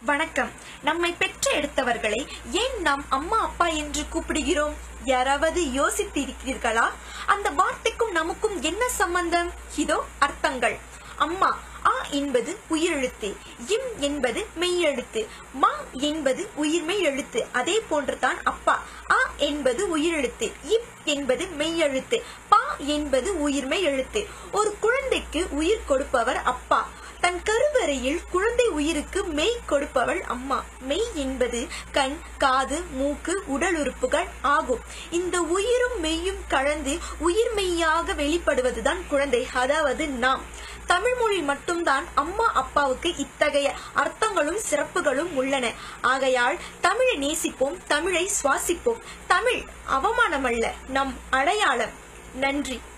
வணக்கம் நம்மை பெற்ற எடுத்தவர்களை ஏன் நாம் அம்மா அப்பா என்று கூப்பிடுகிறோம் யாராவது யோசித்திருக்கிறீர்களா அந்த வார்த்தைக்கும் நமக்கும் என்ன சம்பந்தம் இதோ அர்த்தங்கள் அம்மா ஆ என்பது உயிரெழுத்து இம் என்பது மெய்யெழுத்து மா என்பது உயிர்மெய் எழுத்து அதே போன்றுதான் அப்பா ஆ என்பது உயிரெழுத்து இப் என்பது மெய்யெழுத்து பா என்பது உயிர்மெய் எழுத்து ஒரு குழந்தைக்கு உயிர் கொடுப்பவர் அப்பா தன் கருவறையில் குழந்தை உயிருக்கு மெய் கொடுப்பவள் அம்மா மெய் என்பது கண் காது மூக்கு உடல் உறுப்புகள் ஆகும் இந்த உயிரும் மெய்யும் கலந்து உயிர் மெய்யாக வெளிப்படுவதுதான் குழந்தை அதாவது நாம் தமிழ் மொழி மட்டும்தான் அம்மா அப்பாவுக்கு இத்தகைய அர்த்தங்களும் சிறப்புகளும் உள்ளன ஆகையால் தமிழை நேசிப்போம் தமிழை சுவாசிப்போம் தமிழ் அவமானமல்ல நம் அடையாளம் நன்றி